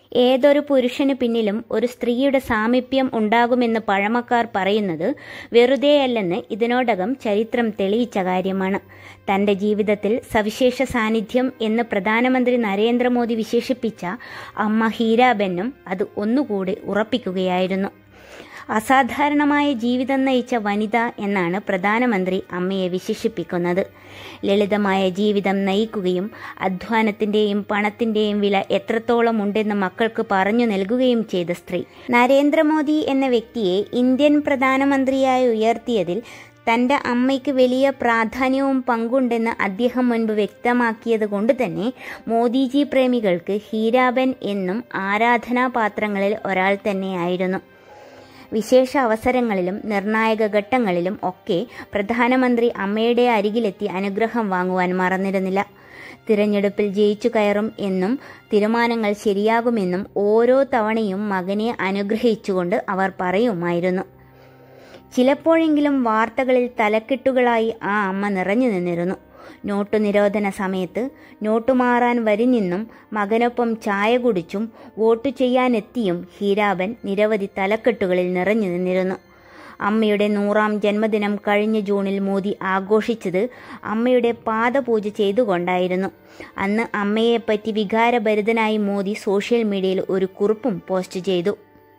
ഏതൊരു പുരുഷന് പിന്നിലും ഒരു സ്ത്രീയുടെ സാമീപ്യം ഉണ്ടാകുമെന്ന് പഴമക്കാർ പറയുന്നത് വെറുതെയല്ലെന്ന് ഇതിനോടകം ചരിത്രം തെളിയിച്ച കാര്യമാണ് തന്റെ ജീവിതത്തിൽ സവിശേഷ സാന്നിധ്യം എന്ന് പ്രധാനമന്ത്രി നരേന്ദ്രമോദി വിശേഷിപ്പിച്ച അമ്മ ഹീരാബെന്നും അത് ഒന്നുകൂടി ഉറപ്പിക്കുകയായിരുന്നു അസാധാരണമായ ജീവിതം നയിച്ച വനിത എന്നാണ് പ്രധാനമന്ത്രി അമ്മയെ വിശേഷിപ്പിക്കുന്നത് ലളിതമായ ജീവിതം നയിക്കുകയും അധ്വാനത്തിന്റെയും പണത്തിന്റെയും വില എത്രത്തോളം ഉണ്ടെന്ന് മക്കൾക്ക് പറഞ്ഞു നൽകുകയും ചെയ്ത സ്ത്രീ നരേന്ദ്രമോദി എന്ന വ്യക്തിയെ ഇന്ത്യൻ പ്രധാനമന്ത്രിയായി ഉയർത്തിയതിൽ തന്റെ അമ്മയ്ക്ക് വലിയ പ്രാധാന്യവും പങ്കുണ്ടെന്ന് അദ്ദേഹം മുൻപ് വ്യക്തമാക്കിയത് കൊണ്ട് തന്നെ മോദിജി പ്രേമികൾക്ക് ഹീരാബൻ എന്നും ആരാധനാപാത്രങ്ങളിൽ ഒരാൾ തന്നെയായിരുന്നു വിശേഷ അവസരങ്ങളിലും നിർണായക ഘട്ടങ്ങളിലും ഒക്കെ പ്രധാനമന്ത്രി അമ്മയുടെ അരികിലെത്തി അനുഗ്രഹം വാങ്ങുവാൻ മറന്നിരുന്നില്ല തിരഞ്ഞെടുപ്പിൽ ജയിച്ചു കയറും എന്നും തീരുമാനങ്ങൾ ശരിയാകുമെന്നും ഓരോ തവണയും മകനെ അനുഗ്രഹിച്ചുകൊണ്ട് അവർ പറയുമായിരുന്നു ചിലപ്പോഴെങ്കിലും വാർത്തകളിൽ തലക്കെട്ടുകളായി ആ അമ്മ നിറഞ്ഞു നിന്നിരുന്നു നോട്ടു നിരോധന സമയത്ത് നോട്ടു മാറാൻ വരിനിന്നും മകനൊപ്പം ചായ കുടിച്ചും വോട്ടു ചെയ്യാനെത്തിയും ഹീരാബൻ നിരവധി തലക്കെട്ടുകളിൽ നിറഞ്ഞു നിന്നിരുന്നു അമ്മയുടെ നൂറാം ജന്മദിനം കഴിഞ്ഞ ജൂണിൽ മോദി ആഘോഷിച്ചത് അമ്മയുടെ പാദപൂജ ചെയ്തുകൊണ്ടായിരുന്നു അന്ന് അമ്മയെപ്പറ്റി വികാരഭരിതനായി മോദി സോഷ്യൽ മീഡിയയിൽ ഒരു കുറിപ്പും പോസ്റ്റ് ചെയ്തു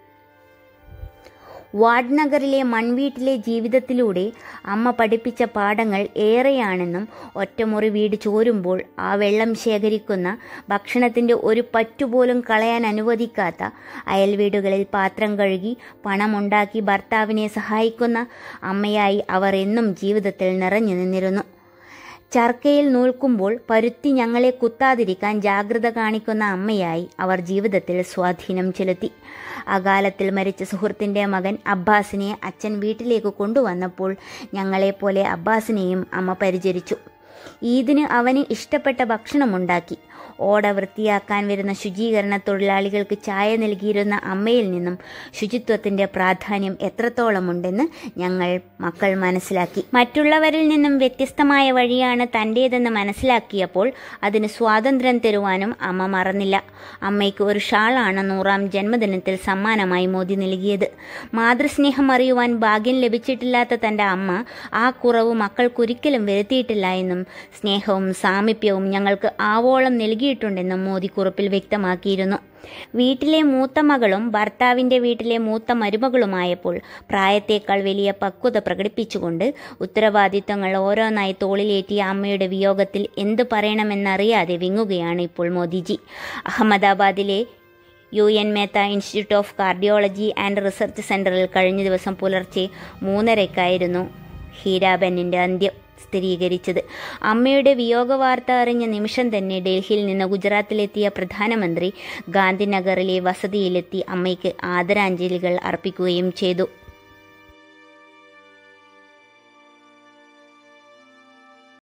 വാർഡ് നഗറിലെ മൺവീട്ടിലെ ജീവിതത്തിലൂടെ അമ്മ പഠിപ്പിച്ച പാഠങ്ങൾ ഏറെയാണെന്നും ഒറ്റമുറി വീട് ചോരുമ്പോൾ ആ വെള്ളം ശേഖരിക്കുന്ന ഭക്ഷണത്തിൻ്റെ ഒരു പറ്റുപോലും കളയാൻ അനുവദിക്കാത്ത അയൽവീടുകളിൽ പാത്രം കഴുകി പണമുണ്ടാക്കി ഭർത്താവിനെ സഹായിക്കുന്ന അമ്മയായി അവർ എന്നും ജീവിതത്തിൽ നിറഞ്ഞു നിന്നിരുന്നു ചർക്കയിൽ നൂൽക്കുമ്പോൾ പരുത്തി ഞങ്ങളെ കുത്താതിരിക്കാൻ ജാഗ്രത കാണിക്കുന്ന അമ്മയായി അവർ ജീവിതത്തിൽ സ്വാധീനം ചെലുത്തി അകാലത്തിൽ മരിച്ച സുഹൃത്തിൻ്റെ മകൻ അബ്ബാസിനെ അച്ഛൻ വീട്ടിലേക്ക് കൊണ്ടുവന്നപ്പോൾ ഞങ്ങളെപ്പോലെ അബ്ബാസിനെയും അമ്മ പരിചരിച്ചു ഈദിന് അവന് ഇഷ്ടപ്പെട്ട ഭക്ഷണമുണ്ടാക്കി ഓട വൃത്തിയാക്കാൻ വരുന്ന ശുചീകരണ തൊഴിലാളികൾക്ക് ചായ നൽകിയിരുന്ന അമ്മയിൽ നിന്നും ശുചിത്വത്തിന്റെ പ്രാധാന്യം എത്രത്തോളമുണ്ടെന്ന് ഞങ്ങൾ മക്കൾ മനസ്സിലാക്കി മറ്റുള്ളവരിൽ നിന്നും വ്യത്യസ്തമായ വഴിയാണ് തൻ്റേതെന്ന് മനസ്സിലാക്കിയപ്പോൾ അതിന് സ്വാതന്ത്ര്യം തരുവാനും അമ്മ മറന്നില്ല അമ്മയ്ക്ക് ഒരു ഷാളാണ് നൂറാം ജന്മദിനത്തിൽ സമ്മാനമായി മോദി നൽകിയത് മാതൃസ്നേഹം അറിയുവാൻ ഭാഗ്യം ലഭിച്ചിട്ടില്ലാത്ത തൻ്റെ അമ്മ ആ കുറവ് മക്കൾക്കൊരിക്കലും വരുത്തിയിട്ടില്ല എന്നും സ്നേഹവും സാമീപ്യവും ഞങ്ങൾക്ക് ആവോളം നൽകിയിട്ടുണ്ടെന്നും മോദി കുറിപ്പിൽ വ്യക്തമാക്കിയിരുന്നു വീട്ടിലെ മൂത്ത മകളും ഭർത്താവിന്റെ വീട്ടിലെ മൂത്ത മരുമകളുമായപ്പോൾ പ്രായത്തേക്കാൾ വലിയ പക്വത പ്രകടിപ്പിച്ചുകൊണ്ട് ഉത്തരവാദിത്തങ്ങൾ ഓരോന്നായി തോളിലേറ്റിയ അമ്മയുടെ വിയോഗത്തിൽ എന്തു പറയണമെന്നറിയാതെ വിങ്ങുകയാണ് ഇപ്പോൾ മോദിജി അഹമ്മദാബാദിലെ U N Mehta institute of cardiology and research സെന്ററിൽ കഴിഞ്ഞ ദിവസം പുലർച്ചെ മൂന്നരയ്ക്കായിരുന്നു ഹീരാബെന്നിന്റെ അന്ത്യം സ്ഥിരീകരിച്ചത് അമ്മയുടെ വിയോഗ വാർത്ത അറിഞ്ഞ നിമിഷം തന്നെ ഡൽഹിയിൽ നിന്ന് ഗുജറാത്തിലെത്തിയ പ്രധാനമന്ത്രി ഗാന്ധിനഗറിലെ വസതിയിലെത്തി അമ്മയ്ക്ക് ആദരാഞ്ജലികൾ അർപ്പിക്കുകയും ചെയ്തു